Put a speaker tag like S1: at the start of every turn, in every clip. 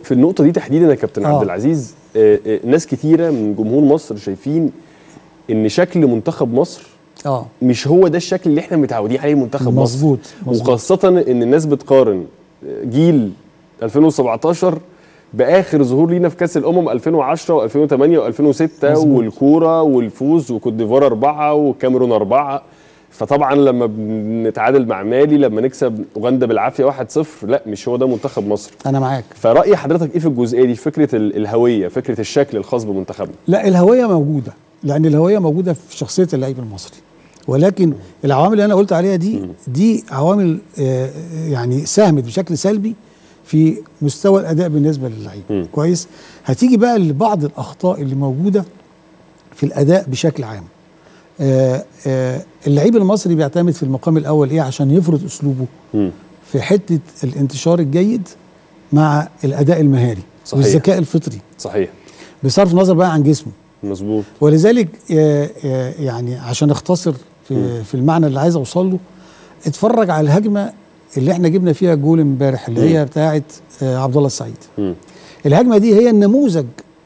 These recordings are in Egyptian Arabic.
S1: في النقطه دي تحديدا يا كابتن
S2: آه.
S1: عبد العزيز آه، آه، ناس كتيره من جمهور مصر شايفين ان شكل منتخب مصر
S2: اه
S1: مش هو ده الشكل اللي احنا متعودين عليه منتخب مصر
S2: مظبوط مظبوط
S1: وخاصه ان الناس بتقارن جيل 2017 باخر ظهور لينا في كاس الامم 2010 و2008 و2006
S2: مظبوط.
S1: والكوره والفوز وكوت ديفوار اربعه والكاميرون اربعه فطبعا لما بنتعادل مع مالي لما نكسب اوغندا بالعافيه 1-0 لا مش هو ده منتخب مصر
S2: انا معاك
S1: فراي حضرتك ايه في الجزئيه دي فكره ال- الهويه فكره الشكل الخاص بمنتخبنا
S2: لا الهويه موجوده لان الهويه موجوده في شخصيه اللعيب المصري ولكن العوامل اللي انا قلت عليها دي دي عوامل آه، يعني ساهمت بشكل سلبي في مستوى الاداء بالنسبه للعيب كويس هتيجي بقى لبعض الاخطاء اللي موجوده في الاداء بشكل عام آه، آه، اللعيب المصري بيعتمد في المقام الاول ايه عشان يفرض اسلوبه
S1: مم.
S2: في حته الانتشار الجيد مع الاداء المهاري
S1: صحيح.
S2: والذكاء الفطري
S1: صحيح
S2: بصرف النظر بقى عن جسمه
S1: مظبوط
S2: ولذلك آه، آه، يعني عشان اختصر في, في المعنى اللي عايز اوصل له اتفرج على الهجمه اللي احنا جبنا فيها جول امبارح اللي هي بتاعه آه، عبد الله السعيد
S1: مم.
S2: الهجمه دي هي النموذج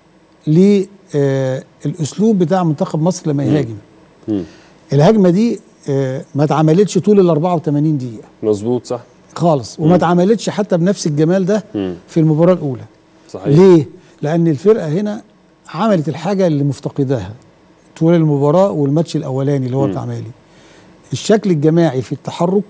S2: للاسلوب بتاع منتخب مصر لما يهاجم
S1: مم.
S2: الهجمه دي آه، ما اتعملتش طول ال 84 دقيقه
S1: مظبوط صح
S2: خالص وما اتعملتش حتى بنفس الجمال ده
S1: مم.
S2: في المباراه الاولى
S1: صحيح
S2: ليه؟ لأن الفرقة هنا عملت الحاجة اللي مفتقداها طول المباراة والماتش الأولاني اللي هو بتاع مالي الشكل الجماعي في التحرك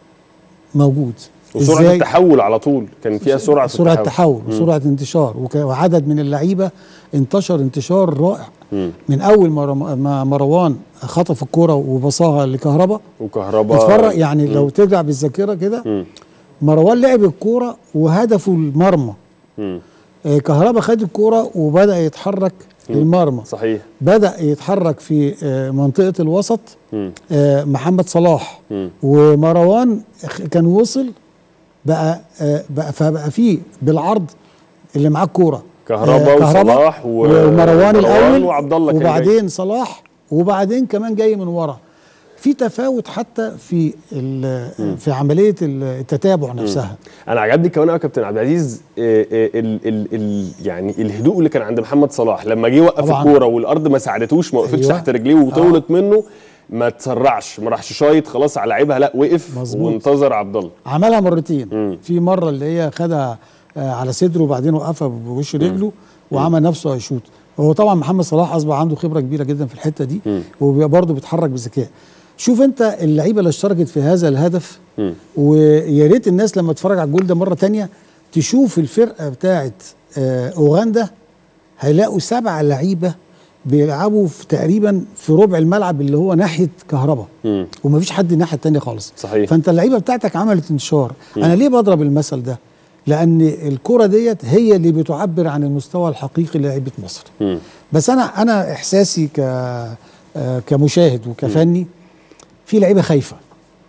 S2: موجود
S1: وسرعه التحول على طول كان فيها سرعه في
S2: سرعة
S1: التحول.
S2: تحول وسرعة انتشار وك- وعدد من اللعيبة انتشر انتشار رائع
S1: مم.
S2: من أول ما رم- ما مروان خطف الكرة وبصاها لكهربا
S1: وكهرباء
S2: اتفرج يعني لو ترجع بالذاكرة كده
S1: مم.
S2: مروان لعب الكورة وهدفه المرمى
S1: مم.
S2: آه، كهربا خد الكورة وبدأ يتحرك للمرمى
S1: صحيح
S2: بدأ يتحرك في آه، منطقة الوسط
S1: مم.
S2: آه، محمد صلاح
S1: مم.
S2: ومروان خ- كان وصل بقى آه، بقى فبقى فيه بالعرض اللي معاه الكورة
S1: كهربا وصلاح و-
S2: ومروان
S1: ومروان
S2: الأول
S1: وعبد الله كان جاي.
S2: وبعدين صلاح وبعدين كمان جاي من ورا في تفاوت حتى في ال- في عملية التتابع نفسها
S1: انا عجبني كمان قوي يا كابتن عبد العزيز آه، آه، ال ال ال يعني الهدوء اللي كان عند محمد صلاح لما جه يوقف
S2: طبعاً.
S1: الكوره والارض ما ساعدتوش ما وقفتش
S2: أيوة.
S1: تحت رجليه وطولت منه ما تسرعش ما راحش شايط خلاص على لعيبها لا وقف
S2: مظبوط.
S1: وانتظر عبد الله
S2: عملها مرتين
S1: مم.
S2: في مره اللي هي خدها آه، على صدره وبعدين وقفها بوش رجله وعمل نفسه هيشوط هو طبعا محمد صلاح اصبح عنده خبره كبيره جدا في الحته دي وبرضه بيتحرك بذكاء شوف انت اللعيبه اللي اشتركت في هذا الهدف
S1: مم.
S2: ويا ريت الناس لما تتفرج على الجول ده مره تانية تشوف الفرقه بتاعه آه، اوغندا هيلاقوا سبع لعيبه بيلعبوا في تقريبا في ربع الملعب اللي هو ناحيه كهربا
S1: مم.
S2: ومفيش حد الناحيه التانية خالص
S1: صحيح.
S2: فانت اللعيبه بتاعتك عملت انتشار انا ليه بضرب المثل ده لان الكره ديت هي اللي بتعبر عن المستوى الحقيقي للعيبه مصر
S1: مم.
S2: بس انا انا احساسي ك آه، كمشاهد وكفني في لعيبه خايفه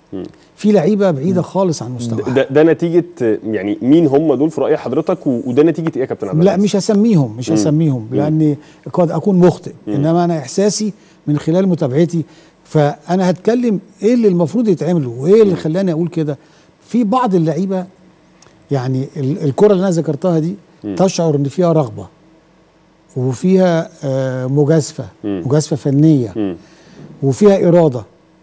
S2: في لعيبه بعيده خالص عن مستواها
S1: ده, ده نتيجه آه، يعني مين هم دول في راي حضرتك و- وده نتيجه ايه يا كابتن عبد
S2: لا
S1: العزيز؟
S2: مش هسميهم مش هسميهم لاني قد اكون مخطئ انما انا احساسي من خلال متابعتي فانا هتكلم ايه اللي المفروض يتعمل وايه اللي خلاني اقول كده في بعض اللعيبه يعني ال- الكره اللي انا ذكرتها دي تشعر ان فيها رغبه وفيها آه، مجازفه مجازفه فنيه
S1: مم.
S2: وفيها اراده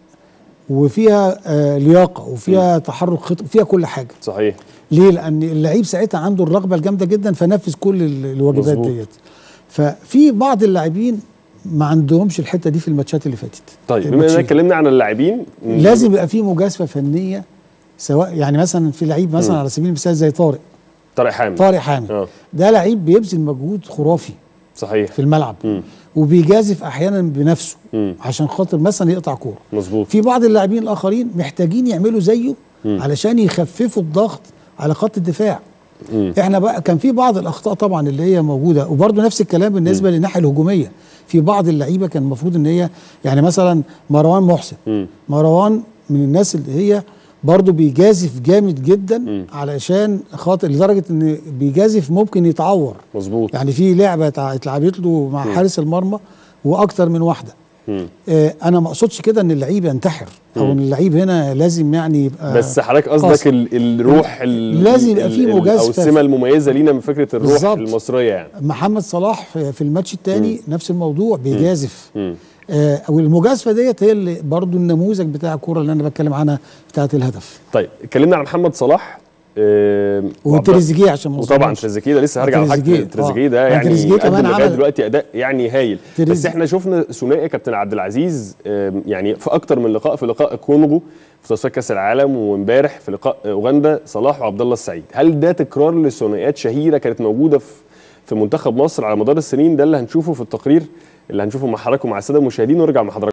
S2: وفيها آه، لياقه وفيها تحرك خطط فيها كل حاجه
S1: صحيح
S2: ليه؟ لأن اللعيب ساعتها عنده الرغبة الجامدة جدا فنفذ كل ال- الواجبات
S1: مظبوط.
S2: ديت. ففي بعض اللاعبين ما عندهمش الحتة دي في الماتشات اللي فاتت.
S1: طيب بما اننا
S2: الماتشين.
S1: اتكلمنا عن اللاعبين
S2: لازم يبقى في مجازفة فنية سواء يعني مثلا في لعيب مثلا على سبيل المثال زي طارق
S1: طارق حامد
S2: طارق حامد
S1: اه
S2: ده لعيب بيبذل مجهود خرافي
S1: صحيح
S2: في الملعب
S1: مم.
S2: وبيجازف احيانا بنفسه
S1: مم.
S2: عشان خاطر مثلا يقطع كوره
S1: مظبوط
S2: في بعض اللاعبين الاخرين محتاجين يعملوا زيه علشان يخففوا الضغط على خط الدفاع
S1: مم.
S2: احنا بقى كان في بعض الاخطاء طبعا اللي هي موجوده وبرده نفس الكلام بالنسبه للناحيه الهجوميه في بعض اللعيبه كان المفروض ان هي يعني مثلا مروان محسن
S1: مم.
S2: مروان من الناس اللي هي برضه بيجازف جامد جدا علشان خاطر لدرجه ان بيجازف ممكن يتعور
S1: مظبوط
S2: يعني في لعبه تع- اتلعبت له مع حارس المرمى واكتر من واحده آه انا ما اقصدش كده ان اللعيب ينتحر او ان اللعيب هنا لازم يعني يبقى
S1: بس حضرتك قصدك
S2: قاسي.
S1: ال- الروح ال-
S2: لازم يبقى
S1: ال-
S2: في
S1: ال- او
S2: مجازفة
S1: السمه المميزه لينا من فكره الروح
S2: بالظبط.
S1: المصريه يعني
S2: محمد صلاح في في الماتش الثاني نفس الموضوع بيجازف
S1: مم.
S2: آه او المجازفه ديت هي اللي برضو النموذج بتاع الكوره اللي انا بتكلم عنها بتاعت الهدف
S1: طيب اتكلمنا عن محمد صلاح آه،
S2: وتريزيجيه عشان ما
S1: وطبعا
S2: نظلمهمش.
S1: تريزيجيه ده لسه هرجع لحاجه
S2: تريزيجيه،
S1: تريزيجيه
S2: آه.
S1: ده
S2: يعني
S1: يعني
S2: تريزيجيه كمان
S1: قدم لغايه
S2: عمل-
S1: دلوقتي اداء يعني هايل بس
S2: تريزي-
S1: احنا شفنا ثنائي كابتن عبد العزيز آم، يعني في اكتر من لقاء في لقاء كونغو في تصفيات كاس العالم وامبارح في لقاء اوغندا صلاح وعبد الله السعيد هل ده تكرار لثنائيات شهيره كانت موجوده في في منتخب مصر على مدار السنين ده اللي هنشوفه في التقرير اللي هنشوفه مع حضراتكم مع الساده المشاهدين ونرجع مع حضراتكم